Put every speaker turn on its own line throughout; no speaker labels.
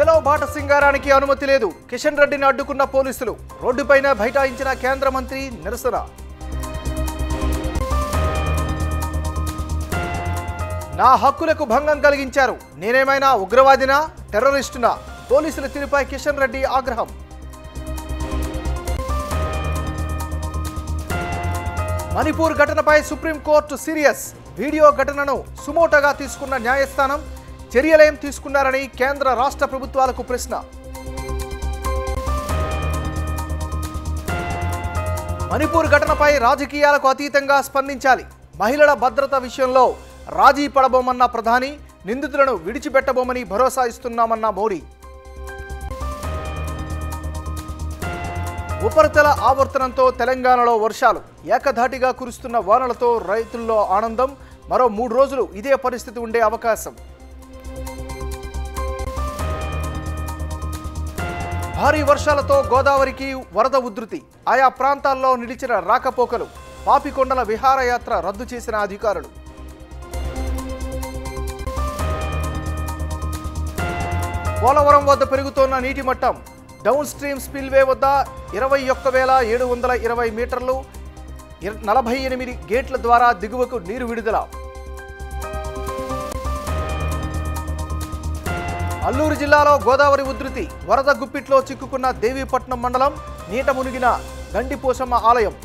చలో బాట సింగారానికి అనుమతి లేదు కిషన్ రెడ్డిని అడ్డుకున్న పోలీసులు రోడ్డుపైన బైఠాయించిన కేంద్ర మంత్రి నిరసన నా హక్కులకు భంగం కలిగించారు నేనేమైనా ఉగ్రవాదినా టెర్రరిస్టునా పోలీసుల తీరుపై కిషన్ రెడ్డి ఆగ్రహం మణిపూర్ ఘటనపై సుప్రీంకోర్టు సీరియస్ వీడియో ఘటనను సుమోటోగా తీసుకున్న న్యాయస్థానం చర్యలేం తీసుకున్నారని కేంద్ర రాష్ట్ర ప్రభుత్వాలకు ప్రశ్న మణిపూర్ ఘటనపై రాజకీయాలకు అతీతంగా స్పందించాలి మహిళల భద్రత విషయంలో రాజీ పడబోమన్న ప్రధాని నిందితులను విడిచిపెట్టబోమని భరోసా ఇస్తున్నామన్న మోడీ ఉపరితల ఆవర్తనంతో తెలంగాణలో వర్షాలు ఏకధాటిగా కురుస్తున్న వానలతో రైతుల్లో ఆనందం మరో మూడు రోజులు ఇదే పరిస్థితి ఉండే అవకాశం భారీ వర్షాలతో గోదావరికి వరద ఉధృతి ఆయా ప్రాంతాల్లో నిలిచిన రాకపోకలు పాపికొండల విహారయాత్ర రద్దు చేసిన అధికారులు పోలవరం వద్ద పెరుగుతోన్న నీటి మట్టం డౌన్ స్ట్రీమ్ స్పిల్వే వద్ద ఇరవై ఒక్క వేల ఏడు వందల ఇరవై మీటర్లు ఇర- నలభై ఎనిమిది గేట్ల ద్వారా దిగువకు నీరు విడుదల అల్లూరు జిల్లాలో గోదావరి ఉధృతి వరద గుప్పిట్లో చిక్కుకున్న దేవీపట్నం మండలం నీట మునిగిన గండిపోసమ్మ ఆలయం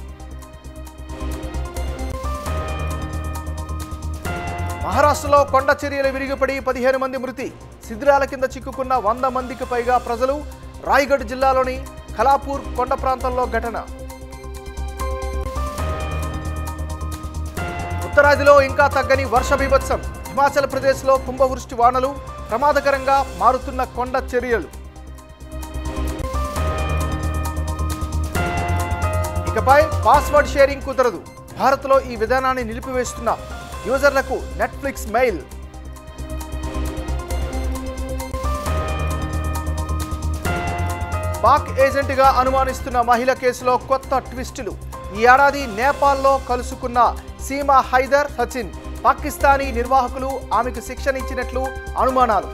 మహారాష్ట్రలో కొండ చర్యలు విరిగిపడి పదిహేను మంది మృతి శిథిరాల కింద చిక్కుకున్న వంద మందికి పైగా ప్రజలు రాయ్గఢ్ జిల్లాలోని ఖలాపూర్ కొండ ప్రాంతంలో ఘటన ఉత్తరాదిలో ఇంకా తగ్గని వర్ష బీభత్సం హిమాచల్ ప్రదేశ్లో కుంభవృష్టి వానలు ప్రమాదకరంగా మారుతున్న కొండ చర్యలు ఇకపై పాస్వర్డ్ షేరింగ్ కుదరదు భారత్లో ఈ విధానాన్ని నిలిపివేస్తున్న యూజర్లకు నెట్ఫ్లిక్స్ మెయిల్ పాక్ ఏజెంట్గా అనుమానిస్తున్న మహిళ కేసులో కొత్త ట్విస్టులు ఈ ఏడాది నేపాల్లో కలుసుకున్న సీమా హైదర్ సచిన్ పాకిస్తానీ నిర్వాహకులు ఆమెకు శిక్షణ ఇచ్చినట్లు అనుమానాలు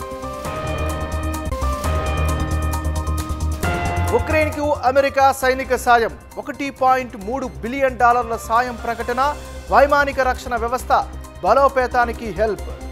ఉక్రెయిన్కు అమెరికా సైనిక సాయం ఒకటి పాయింట్ మూడు బిలియన్ డాలర్ల సాయం ప్రకటన వైమానిక రక్షణ వ్యవస్థ బలోపేతానికి హెల్ప్